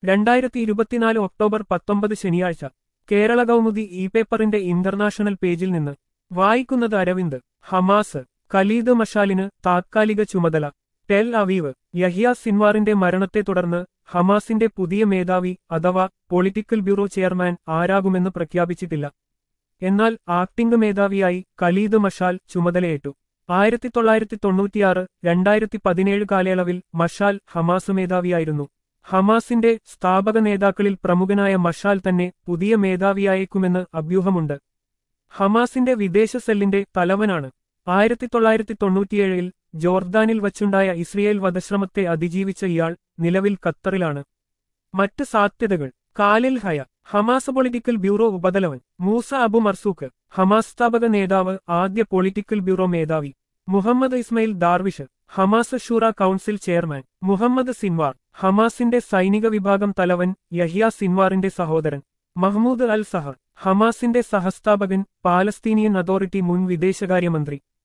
രണ്ടായിരത്തി ഇരുപത്തിനാല് ഒക്ടോബർ പത്തൊമ്പത് ശനിയാഴ്ച കേരള കൗമുദി ഇ പേപ്പറിന്റെ ഇന്റർനാഷണൽ പേജിൽ നിന്ന് വായിക്കുന്നത് അരവിന്ദ് ഹമാസ് ഖലീദ് മഷാലിന് താത്കാലിക ചുമതല ടെൽ അവീവ് യഹിയ സിൻവാറിന്റെ മരണത്തെ തുടർന്ന് ഹമാസിന്റെ പുതിയ മേധാവി അഥവാ പൊളിറ്റിക്കൽ ബ്യൂറോ ചെയർമാൻ ആരാകുമെന്ന് പ്രഖ്യാപിച്ചിട്ടില്ല എന്നാൽ ആക്ടിംഗ് മേധാവിയായി ഖലീദ് മഷാൽ ചുമതലയേറ്റു ആയിരത്തി തൊള്ളായിരത്തി തൊണ്ണൂറ്റിയാറ് രണ്ടായിരത്തി പതിനേഴ് കാലയളവിൽ മഷാൽ ഹമാസ് മേധാവിയായിരുന്നു ഹമാസിന്റെ സ്ഥാപക നേതാക്കളിൽ പ്രമുഖനായ മഷാൽ തന്നെ പുതിയ മേധാവിയായേക്കുമെന്ന് അഭ്യൂഹമുണ്ട് ഹമാസിന്റെ വിദേശ സെല്ലിന്റെ തലവനാണ് ആയിരത്തി തൊള്ളായിരത്തി തൊണ്ണൂറ്റിയേഴിൽ ജോർദാനിൽ വച്ചുണ്ടായ ഇസ്രയേൽ വധശ്രമത്തെ അതിജീവിച്ച ഇയാൾ നിലവിൽ ഖത്തറിലാണ് മറ്റ് സാധ്യതകൾ Khalil Hayya Hamas political bureau ഉപതലവൻ മൂസ അബു മർസൂഖ് ഹമാസ് സ്ഥാപക നേതാവ് ആദ്യ പൊളിറ്റിക്കൽ ബ്യൂറോ മേധാവി Muhammad Ismail Darwish Hamas Shura council chairman Muhammad Sinwar ഹമാസിന്റെ സൈനിക വിഭാഗം തലവൻ യഹിയ സിൻവാറിന്റെ സഹോദരൻ മഹ്മൂദ് അൽ സഹർ ഹമാസിന്റെ സഹസ്ഥാപകൻ പാലസ്തീനിയൻ അതോറിറ്റി മുൻ വിദേശകാര്യമന്ത്രി